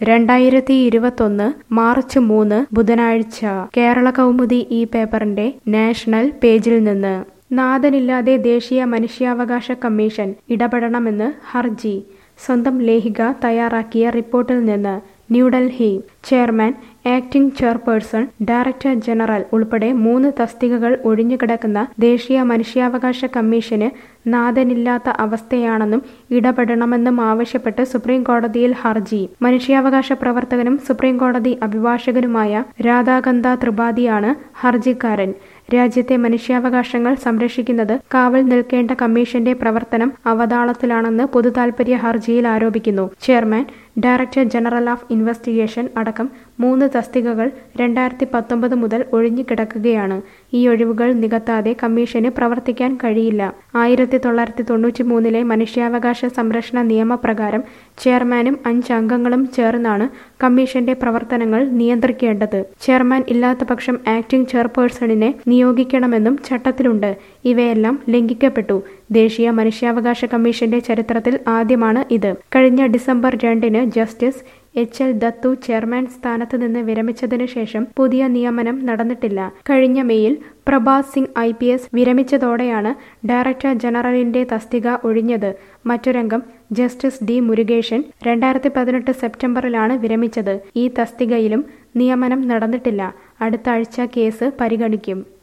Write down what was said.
രണ്ടായിരത്തി ഇരുപത്തൊന്ന് മാർച്ച് മൂന്ന് ബുധനാഴ്ച കേരള കൗമുദി ഈ പേപ്പറിന്റെ നാഷണൽ പേജിൽ നിന്ന് നാഥനില്ലാതെ ദേശീയ മനുഷ്യാവകാശ കമ്മീഷൻ ഇടപെടണമെന്ന് ഹർജി സ്വന്തം ലേഖിക തയ്യാറാക്കിയ റിപ്പോർട്ടിൽ നിന്ന് New Delhi chairman acting chairperson director general ഉൾപ്പെടെ മൂന്ന് തസ്തികകൾ ഒഴിഞ്ഞുകിടക്കുന്ന ദേശീയ മനുഷ്യാവകാശ കമ്മീഷന് നാഥനില്ലാത്ത അവസ്ഥയാണെന്നും ഇടപെടണമെന്നും ആവശ്യപ്പെട്ട് സുപ്രീം കോടതിയിൽ ഹർജി മനുഷ്യാവകാശ പ്രവർത്തകനും സുപ്രീം കോടതി അഭിഭാഷകനുമായ രാധാകന്ത ത്രിപാഠിയാണ് ഹർജിക്കാരൻ രാജ്യത്തെ മനുഷ്യാവകാശങ്ങൾ സംരക്ഷിക്കുന്നത് കാവൽ നിൽക്കേണ്ട കമ്മീഷന്റെ പ്രവർത്തനം അവതാളത്തിലാണെന്ന് പൊതുതാൽപര്യ ഹർജിയിൽ ആരോപിക്കുന്നു chairman director general of investigation അടക്കം മൂന്ന് തസ്തികകൾ രണ്ടായിരത്തി പത്തൊമ്പത് മുതൽ ഒഴിഞ്ഞുകിടക്കുകയാണ് ഈ ഒഴിവുകൾ നികത്താതെ കമ്മീഷന് പ്രവർത്തിക്കാൻ കഴിയില്ല ആയിരത്തി തൊള്ളായിരത്തി തൊണ്ണൂറ്റി മൂന്നിലെ മനുഷ്യാവകാശ സംരക്ഷണ നിയമപ്രകാരം ചെയർമാനും അഞ്ച് അംഗങ്ങളും ചേർന്നാണ് കമ്മീഷന്റെ പ്രവർത്തനങ്ങൾ നിയന്ത്രിക്കേണ്ടത് ചെയർമാൻ ഇല്ലാത്ത പക്ഷം ആക്ടിംഗ് ചെയർപേഴ്സണിനെ നിയോഗിക്കണമെന്നും ചട്ടത്തിലുണ്ട് ഇവയെല്ലാം ലംഘിക്കപ്പെട്ടു ദേശീയ മനുഷ്യാവകാശ കമ്മീഷന്റെ ചരിത്രത്തിൽ ആദ്യമാണ് ഇത് കഴിഞ്ഞ ഡിസംബർ രണ്ടിന് justice H L Dattu chairman സ്ഥാനത്ത് നിന്ന് വിരമിച്ചതിനു ശേഷം പുതിയ നിയമനം നടന്നിട്ടില്ല കഴിഞ്ഞ മെയ്യിൽ Prabhas Singh I P S വിരമിച്ചതോടെയാണ് ഡയറക്ടർ ജനറലിന്റെ തസ്തിക ഒഴിഞ്ഞത് മറ്റൊരംഗം ജസ്റ്റിസ് ഡി മുരുകേശൻ രണ്ടായിരത്തി പതിനെട്ട് സെപ്റ്റംബറിലാണ് വിരമിച്ചത് ഈ തസ്തികയിലും നിയമനം നടന്നിട്ടില്ല അടുത്ത ആഴ്ച കേസ് പരിഗണിക്കും